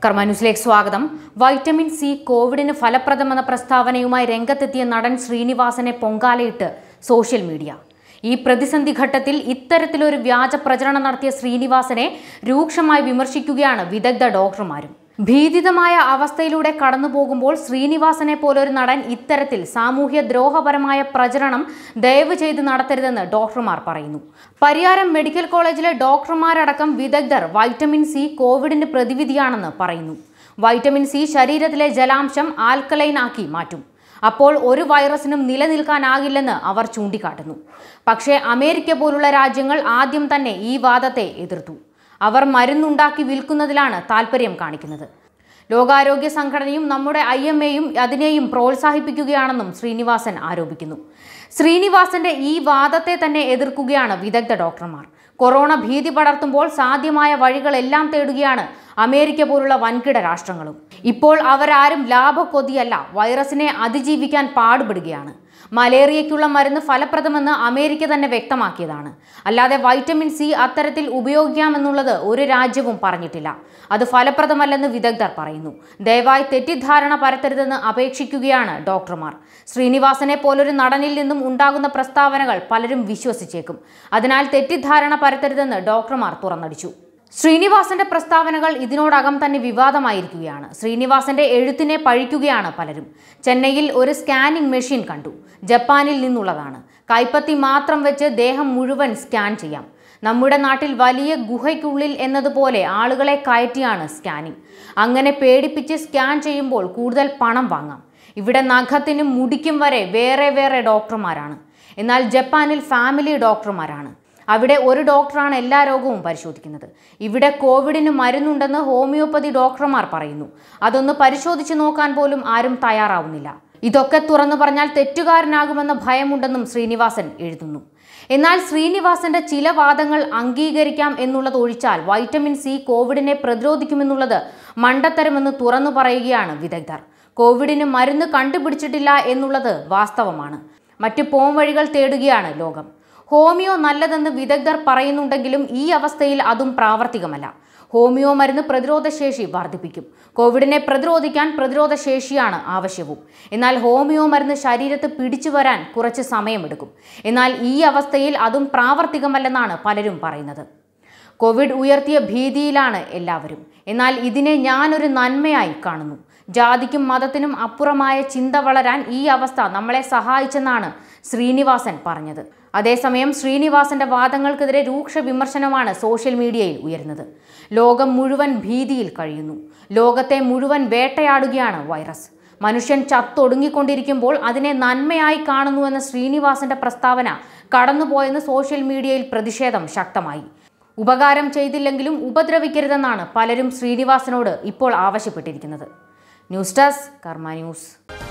കർമ്മ ന്യൂസിലേക്ക് സ്വാഗതം വൈറ്റമിൻ സി കോവിഡിന് ഫലപ്രദമെന്ന പ്രസ്താവനയുമായി രംഗത്തെത്തിയ നടൻ ശ്രീനിവാസനെ പൊങ്കാലയിട്ട് സോഷ്യൽ മീഡിയ ഈ പ്രതിസന്ധി ഘട്ടത്തിൽ ഇത്തരത്തിലൊരു വ്യാജ പ്രചരണം നടത്തിയ ശ്രീനിവാസനെ രൂക്ഷമായി വിമർശിക്കുകയാണ് വിദഗ്ധ ഡോക്ടർമാരും ഭീതിതമായ അവസ്ഥയിലൂടെ കടന്നുപോകുമ്പോൾ ശ്രീനിവാസനെ പോലൊരു നടൻ ഇത്തരത്തിൽ സാമൂഹ്യ ദ്രോഹപരമായ പ്രചരണം ദയവ് ചെയ്ത് നടത്തരുതെന്ന് ഡോക്ടർമാർ പറയുന്നു പരിയാരം മെഡിക്കൽ കോളേജിലെ ഡോക്ടർമാരടക്കം വിദഗ്ധർ വൈറ്റമിൻ സി കോവിഡിന് പ്രതിവിധിയാണെന്ന് പറയുന്നു വൈറ്റമിൻ സി ശരീരത്തിലെ ജലാംശം ആൽക്കലൈൻ ആക്കി മാറ്റും അപ്പോൾ ഒരു വൈറസിനും നിലനിൽക്കാനാകില്ലെന്ന് അവർ ചൂണ്ടിക്കാട്ടുന്നു പക്ഷേ അമേരിക്ക പോലുള്ള രാജ്യങ്ങൾ ആദ്യം തന്നെ ഈ വാദത്തെ എതിർത്തു അവർ മരുന്നുണ്ടാക്കി വിൽക്കുന്നതിലാണ് താല്പര്യം കാണിക്കുന്നത് ലോകാരോഗ്യ സംഘടനയും നമ്മുടെ ഐ എം എയും അതിനെയും പ്രോത്സാഹിപ്പിക്കുകയാണെന്നും ശ്രീനിവാസൻ ആരോപിക്കുന്നു ശ്രീനിവാസന്റെ ഈ വാദത്തെ തന്നെ എതിർക്കുകയാണ് വിദഗ്ധ ഡോക്ടർമാർ കൊറോണ ഭീതി പടർത്തുമ്പോൾ സാധ്യമായ വഴികളെല്ലാം തേടുകയാണ് അമേരിക്ക പോലുള്ള വൻകിട രാഷ്ട്രങ്ങളും ഇപ്പോൾ അവരാരും ലാഭക്കൊതിയല്ല വൈറസിനെ അതിജീവിക്കാൻ പാടുപെടുകയാണ് മലേറിയയ്ക്കുള്ള മരുന്ന് ഫലപ്രദമെന്ന് അമേരിക്ക തന്നെ വ്യക്തമാക്കിയതാണ് അല്ലാതെ വൈറ്റമിൻ സി അത്തരത്തിൽ ഉപയോഗിക്കാമെന്നുള്ളത് ഒരു രാജ്യവും പറഞ്ഞിട്ടില്ല അത് ഫലപ്രദമല്ലെന്ന് വിദഗ്ധർ പറയുന്നു ദയവായി തെറ്റിദ്ധാരണ പരത്തരുതെന്ന് അപേക്ഷിക്കുകയാണ് ഡോക്ടർമാർ ശ്രീനിവാസനെ പോലൊരു നടനിൽ നിന്നും ഉണ്ടാകുന്ന പ്രസ്താവനകൾ പലരും വിശ്വസിച്ചേക്കും അതിനാൽ തെറ്റിദ്ധാരണ പരത്തരുതെന്ന് ഡോക്ടർമാർ തുറന്നടിച്ചു ശ്രീനിവാസന്റെ പ്രസ്താവനകൾ ഇതിനോടകം തന്നെ വിവാദമായിരിക്കുകയാണ് ശ്രീനിവാസന്റെ എഴുത്തിനെ പഴിക്കുകയാണ് പലരും ചെന്നൈയിൽ ഒരു സ്കാനിംഗ് മെഷീൻ കണ്ടു ജപ്പാനിൽ നിന്നുള്ളതാണ് കൈപ്പത്തി മാത്രം വെച്ച് ദേഹം മുഴുവൻ സ്കാൻ ചെയ്യാം നമ്മുടെ നാട്ടിൽ വലിയ ഗുഹയ്ക്കുള്ളിൽ എന്നതുപോലെ ആളുകളെ കയറ്റിയാണ് സ്കാനിംഗ് അങ്ങനെ പേടിപ്പിച്ച് സ്കാൻ ചെയ്യുമ്പോൾ കൂടുതൽ പണം വാങ്ങാം ഇവിടെ നഖത്തിനും മുടിക്കും വരെ വേറെ വേറെ ഡോക്ടർമാരാണ് എന്നാൽ ജപ്പാനിൽ ഫാമിലി ഡോക്ടർമാരാണ് അവിടെ ഒരു ഡോക്ടറാണ് എല്ലാ രോഗവും പരിശോധിക്കുന്നത് ഇവിടെ കോവിഡിന് മരുന്നുണ്ടെന്ന് ഹോമിയോപ്പതി ഡോക്ടർമാർ പറയുന്നു അതൊന്ന് പരിശോധിച്ചു നോക്കാൻ പോലും ആരും തയ്യാറാവുന്നില്ല ഇതൊക്കെ തുറന്നു പറഞ്ഞാൽ തെറ്റുകാരനാകുമെന്ന ഭയമുണ്ടെന്നും ശ്രീനിവാസൻ എഴുതുന്നു എന്നാൽ ശ്രീനിവാസന്റെ ചില വാദങ്ങൾ അംഗീകരിക്കാം എന്നുള്ളത് ഒഴിച്ചാൽ വൈറ്റമിൻ സി കോവിഡിനെ പ്രതിരോധിക്കുമെന്നുള്ളത് മണ്ടത്തരമെന്ന് തുറന്നു പറയുകയാണ് വിദഗ്ധർ കോവിഡിന് മരുന്ന് കണ്ടുപിടിച്ചിട്ടില്ല എന്നുള്ളത് വാസ്തവമാണ് മറ്റ് പോംവഴികൾ തേടുകയാണ് ലോകം ഹോമിയോ നല്ലതെന്ന് വിദഗ്ധർ പറയുന്നുണ്ടെങ്കിലും ഈ അവസ്ഥയിൽ അതും പ്രാവർത്തികമല്ല ഹോമിയോ മരുന്ന് പ്രതിരോധശേഷി വർദ്ധിപ്പിക്കും കോവിഡിനെ പ്രതിരോധിക്കാൻ പ്രതിരോധശേഷിയാണ് ആവശ്യവും എന്നാൽ ഹോമിയോ മരുന്ന് ശരീരത്ത് പിടിച്ചു വരാൻ കുറച്ച് സമയമെടുക്കും എന്നാൽ ഈ അവസ്ഥയിൽ അതും പ്രാവർത്തികമല്ലെന്നാണ് പലരും പറയുന്നത് കോവിഡ് ഉയർത്തിയ ഭീതിയിലാണ് എല്ലാവരും എന്നാൽ ഇതിനെ ഞാനൊരു നന്മയായി കാണുന്നു ജാതിക്കും മതത്തിനും അപ്പുറമായ ചിന്ത വളരാൻ ഈ അവസ്ഥ നമ്മളെ സഹായിച്ചെന്നാണ് ശ്രീനിവാസൻ പറഞ്ഞത് അതേസമയം ശ്രീനിവാസന്റെ വാദങ്ങൾക്കെതിരെ രൂക്ഷ വിമർശനമാണ് സോഷ്യൽ മീഡിയയിൽ ഉയരുന്നത് ലോകം മുഴുവൻ ഭീതിയിൽ കഴിയുന്നു ലോകത്തെ മുഴുവൻ വേട്ടയാടുകയാണ് വൈറസ് മനുഷ്യൻ ചത്തൊടുങ്ങിക്കൊണ്ടിരിക്കുമ്പോൾ അതിനെ നന്മയായി കാണുന്നുവെന്ന ശ്രീനിവാസന്റെ പ്രസ്താവന കടന്നുപോയെന്ന് സോഷ്യൽ മീഡിയയിൽ പ്രതിഷേധം ശക്തമായി ഉപകാരം ചെയ്തില്ലെങ്കിലും ഉപദ്രവിക്കരുതെന്നാണ് പലരും ശ്രീനിവാസനോട് ഇപ്പോൾ ആവശ്യപ്പെട്ടിരിക്കുന്നത് ന്യൂസ് ഡെസ്ക് കർമ്മ ന്യൂസ്